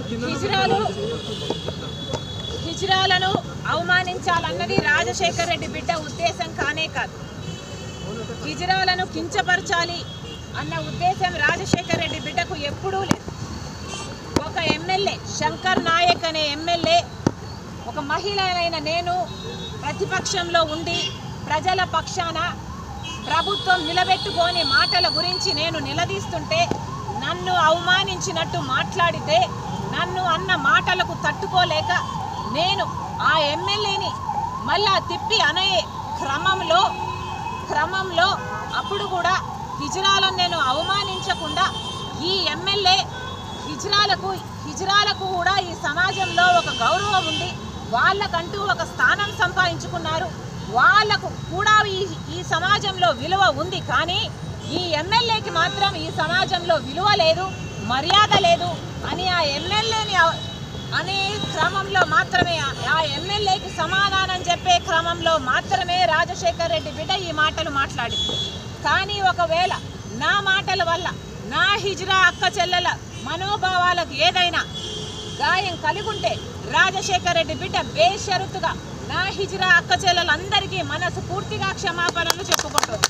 హిజ్రాలు హిజ్రాలను అవమానించాలన్నది రాజశేఖర రెడ్డి బిడ్డ ఉద్దేశం కానే కాదు హిజ్రాలను కించపరచాలి అన్న ఉద్దేశం రాజశేఖర రెడ్డి బిడ్డకు ఎప్పుడూ లేదు ఒక ఎమ్మెల్యే శంకర్ నాయక్ అనే ఎమ్మెల్యే ఒక మహిళనైన నేను ప్రతిపక్షంలో ఉండి ప్రజల పక్షాన ప్రభుత్వం నిలబెట్టుకోని మాటల గురించి నేను నిలదీస్తుంటే నన్ను అవమానించినట్టు మాట్లాడితే నన్ను అన్న మాటలకు తట్టుకోలేక నేను ఆ ఎమ్మెల్యేని మళ్ళా తిప్పి అనే క్రమంలో క్రమంలో అప్పుడు కూడా హిజ్రాలను నేను అవమానించకుండా ఈ ఎమ్మెల్యే హిజ్రాలకు హిజ్రాలకు కూడా ఈ సమాజంలో ఒక గౌరవం ఉంది వాళ్ళకంటూ ఒక స్థానం సంపాదించుకున్నారు వాళ్ళకు కూడా ఈ ఈ సమాజంలో విలువ ఉంది కానీ ఈ ఎమ్మెల్యేకి మాత్రం ఈ సమాజంలో విలువ లేదు మర్యాద లేదు అని ఆ ఎమ్మెల్యేని అవ- అనే క్రమంలో మాత్రమే ఆ- ఆ ఎమ్మెల్యేకి సమాధానం చెప్పే క్రమంలో మాత్రమే రాజశేఖర్ రెడ్డి బిడ్డ ఈ మాటలు మాట్లాడింది కానీ ఒకవేళ నా మాటల వల్ల నా హిజ్రా అక్క చెల్లెల మనోభావాలకు ఏదైనా గాయం కలిగి ఉంటే రాజశేఖర్ రెడ్డి బిడ్డ బేషరతుగా నా హిజ్రా అక్క చెల్లెలందరికీ మనసు పూర్తిగా క్షమాపణలు చెప్పుకుంటుంది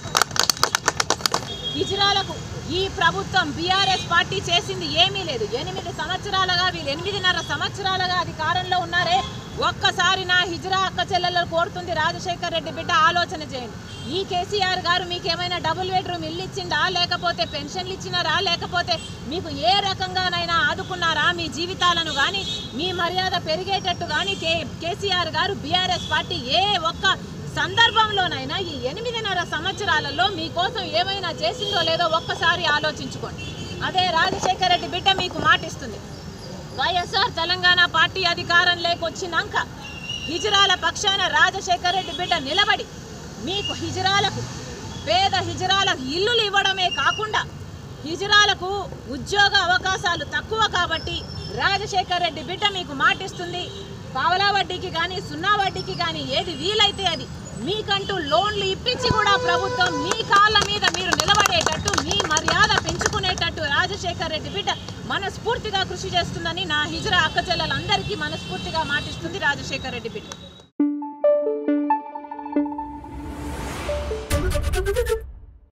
హిజ్రాలకు ఈ ప్రభుత్వం బీఆర్ఎస్ పార్టీ చేసింది ఏమీ లేదు ఎనిమిది సంవత్సరాలుగా వీళ్ళు ఎనిమిదిన్నర సంవత్సరాలుగా అధికారంలో ఉన్నారే ఒక్కసారి నా హిజ్రా అక్క చెల్లెలు కోరుతుంది రాజశేఖర్ రెడ్డి బిడ్డ ఆలోచన చేయండి ఈ కేసీఆర్ గారు మీకు ఏమైనా డబుల్ బెడ్రూమ్ ఇల్లు ఇచ్చిండా లేకపోతే పెన్షన్లు ఇచ్చినారా లేకపోతే మీకు ఏ రకంగానైనా ఆదుకున్నారా మీ జీవితాలను కానీ మీ మర్యాద పెరిగేటట్టు కానీ కే కేసీఆర్ గారు బీఆర్ఎస్ పార్టీ ఏ ఒక్క సందర్భంలోనైనా ఈ ఎనిమిదిన్నర సంవత్సరాలలో మీకోసం ఏమైనా చేసిందో లేదో ఒక్కసారి ఆలోచించుకోండి అదే రాజశేఖర రెడ్డి బిడ్డ మీకు మాటిస్తుంది వైఎస్ఆర్ తెలంగాణ పార్టీ అధికారం లేకొచ్చినాక హిజరాల పక్షాన రాజశేఖర రెడ్డి బిడ్డ నిలబడి మీకు హిజరాలకు పేద హిజరాలకు ఇల్లులు ఇవ్వడమే కాకుండా హిజరాలకు ఉద్యోగ అవకాశాలు తక్కువ కాబట్టి రాజశేఖర్ రెడ్డి బిడ్డ మీకు మాటిస్తుంది పావలా వడ్డీకి కానీ సున్నా వడ్డీకి కానీ ఏది వీలైతే అది మీకంటూ లోన్లు ఇప్పించి కూడా ప్రభుత్వం మీ కాళ్ళ మీద మీరు నిలబడేటట్టు మీ మర్యాద పెంచుకునేటట్టు రాజశేఖర్ రెడ్డి బిడ్డ మనస్ఫూర్తిగా కృషి చేస్తుందని నా హిజరా అక్కచెల్లెలందరికీ మనస్ఫూర్తిగా మాటిస్తుంది రాజశేఖర్ రెడ్డి బిడ్డ